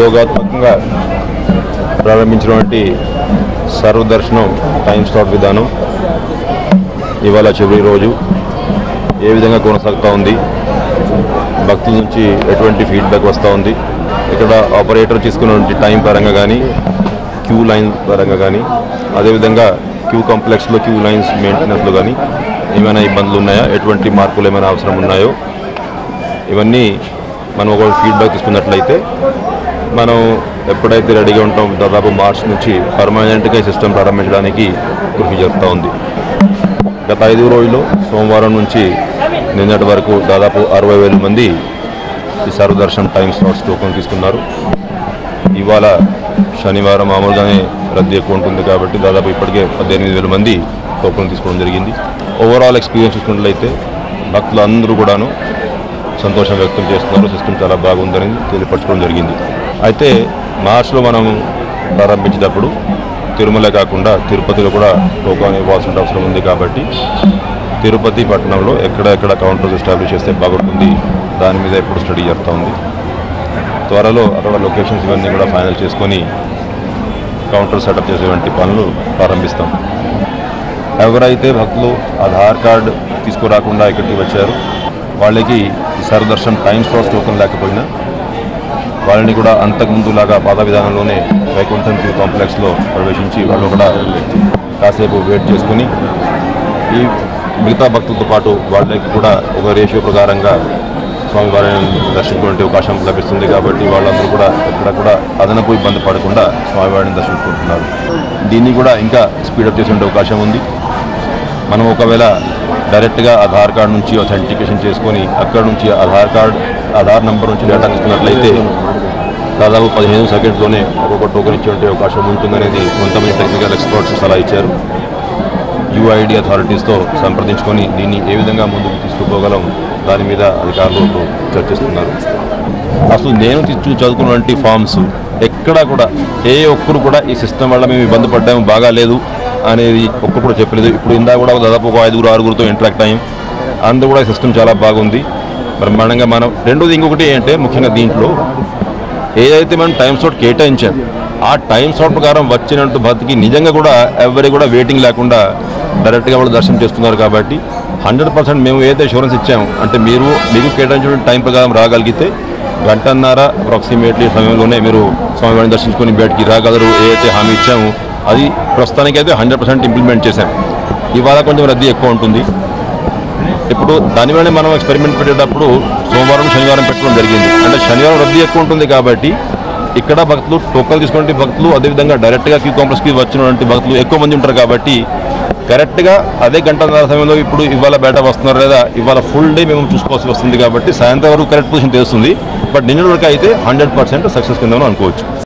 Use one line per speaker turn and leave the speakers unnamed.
ప్రయోగాత్మకంగా ప్రారంభించినటువంటి సర్వదర్శనం టైం స్లాట్ విధానం ఇవాళ చివరి రోజు ఏ విధంగా కొనసాగుతూ ఉంది భక్తుల నుంచి ఎటువంటి ఫీడ్బ్యాక్ వస్తూ ఉంది ఇక్కడ ఆపరేటర్ తీసుకున్నటువంటి టైం పరంగా కానీ క్యూ లైన్ పరంగా కానీ అదేవిధంగా క్యూ కాంప్లెక్స్లో క్యూ లైన్స్ మెయింటెనెన్స్లో కానీ ఏమైనా ఇబ్బందులు ఉన్నాయా ఎటువంటి మార్పులు ఏమైనా అవసరం ఉన్నాయో ఇవన్నీ మనం ఒక ఫీడ్బ్యాక్ తీసుకున్నట్లయితే మనం ఎప్పుడైతే రెడీగా ఉంటాం దాదాపు మార్చ్ నుంచి పర్మనెంట్గా ఈ సిస్టమ్ ప్రారంభించడానికి కృషి జరుగుతూ ఉంది గత ఐదు రోజుల్లో సోమవారం నుంచి నిన్నటి వరకు దాదాపు అరవై వేల మంది ఈ సర్వదర్శన్ టైం స్లాట్స్ టోకెన్ తీసుకున్నారు ఇవాళ శనివారం మామూలుగానే రద్దీ ఎక్కువ ఉంటుంది కాబట్టి దాదాపు ఇప్పటికే పద్దెనిమిది వేల మంది టోకెన్ తీసుకోవడం జరిగింది ఓవరాల్ ఎక్స్పీరియన్స్ చూసుకున్నట్లయితే భక్తులు అందరూ కూడాను సంతోషం వ్యక్తం చేస్తున్నారు సిస్టమ్ చాలా బాగుందని తెలియపరచుకోవడం జరిగింది అయితే మార్చ్లో మనం ప్రారంభించేటప్పుడు తిరుమల కాకుండా తిరుపతిలో కూడా టోకన్ ఇవ్వాల్సిన అవసరం ఉంది కాబట్టి తిరుపతి పట్టణంలో ఎక్కడెక్కడ కౌంటర్స్ ఎస్టాబ్లిష్ చేస్తే బాగుంటుంది దాని మీద ఇప్పుడు స్టడీ జరుగుతూ ఉంది త్వరలో అక్కడ లొకేషన్స్ ఇవన్నీ కూడా ఫైనల్ చేసుకొని కౌంటర్ సెటప్ చేసేటువంటి పనులు ప్రారంభిస్తాం ఎవరైతే భక్తులు ఆధార్ కార్డు తీసుకురాకుండా ఇక్కడికి వచ్చారు వాళ్ళకి ఈ సర్వదర్శన్ టైం స్లాట్స్ టోకెన్ లేకపోయినా వాళ్ళని కూడా అంతకుముందులాగా పాత విధానంలోనే వైకుంఠం క్యూ కాంప్లెక్స్లో ప్రవేశించి వాళ్ళు కూడా కాసేపు వెయిట్ చేసుకుని ఈ మిగతా భక్తులతో పాటు వాళ్ళకి కూడా ఒక రేషియో ప్రకారంగా స్వామివారిని దర్శించుకునే అవకాశం లభిస్తుంది కాబట్టి వాళ్ళందరూ కూడా ఎక్కడ కూడా అదనపు ఇబ్బంది పడకుండా స్వామివారిని దర్శించుకుంటున్నారు దీన్ని కూడా ఇంకా స్పీడప్ చేసే అవకాశం ఉంది మనం ఒకవేళ డైరెక్ట్గా ఆధార్ కార్డు నుంచి అథెంటికేషన్ చేసుకొని అక్కడ నుంచి ఆధార్ కార్డ్ ఆధార్ నెంబర్ నుంచి డేటా తీసుకున్నట్లయితే దాదాపు పదిహేను సెకండ్స్లోనే ఒక్కొక్క టోకెన్ ఇచ్చే అవకాశం ఉంటుందనేది కొంతమంది టెక్నికల్ ఎక్స్పర్ట్స్ సలహా ఇచ్చారు యుఐడి అథారిటీస్తో సంప్రదించుకొని దీన్ని ఏ విధంగా ముందుకు తీసుకుపోగలం దాని మీద అధికారులు ఇప్పుడు చర్చిస్తున్నారు అసలు నేను తెచ్చు చదువుకున్నటువంటి ఫామ్స్ ఎక్కడా కూడా ఏ ఒక్కరు కూడా ఈ సిస్టమ్ వల్ల మేము ఇబ్బంది పడ్డాము బాగా లేదు అనేది ఒక్కరు కూడా చెప్పలేదు ఇప్పుడు ఇందా కూడా దాదాపు ఒక ఐదుగురు ఆరుగురితో ఇంటరాక్ట్ అయ్యాం అందరూ కూడా ఈ సిస్టమ్ చాలా బాగుంది బ్రహ్మాండంగా మనం రెండోది ఇంకొకటి ఏంటంటే ముఖ్యంగా దీంట్లో ఏదైతే మనం టైం స్లాట్ కేటాయించాం ఆ టైం స్లాట్ ప్రకారం వచ్చినట్టు భక్తికి నిజంగా కూడా ఎవరి కూడా వెయిటింగ్ లేకుండా డైరెక్ట్గా వాళ్ళు దర్శనం చేస్తున్నారు కాబట్టి హండ్రెడ్ పర్సెంట్ మేము ఏదైతే ఇన్సూరెన్స్ ఇచ్చాము అంటే మీరు మీకు కేటాయించిన టైం ప్రకారం రాగలిగితే గంటన్నర అప్రాక్సిమేట్లీ సమయంలోనే మీరు స్వామివారిని దర్శించుకొని బయటికి రాగలరు ఏదైతే హామీ ఇచ్చామో అది ప్రస్తుతానికైతే హండ్రెడ్ పర్సెంట్ ఇంప్లిమెంట్ చేశాం ఇవాళ కొంచెం రద్దీ ఎక్కువ ఉంటుంది ఇప్పుడు దానివల్ల మనం ఎక్స్పెరిమెంట్ పెట్టేటప్పుడు సోమవారం శనివారం పెట్టడం జరిగింది అంటే శనివారం రద్దీ ఎక్కువ ఉంటుంది కాబట్టి ఇక్కడ భక్తులు టోకన్ తీసుకునే భక్తులు అదేవిధంగా డైరెక్ట్గా క్యూ కాంప్లెక్స్కి వచ్చినటువంటి భక్తులు ఎక్కువ మంది ఉంటారు కాబట్టి కరెక్ట్గా అదే గంటన్నర సమయంలో ఇప్పుడు ఇవాళ బయట వస్తున్నారు లేదా ఇవాళ ఫుల్ డే మేము చూసుకోవాల్సి వస్తుంది కాబట్టి సాయంత్రం వరకు కరెక్ట్ పొజిషన్ తెలుస్తుంది బట్ నిన్న వరకు అయితే హండ్రెడ్ పర్సెంట్ సక్సెస్ కింద అనుకోవచ్చు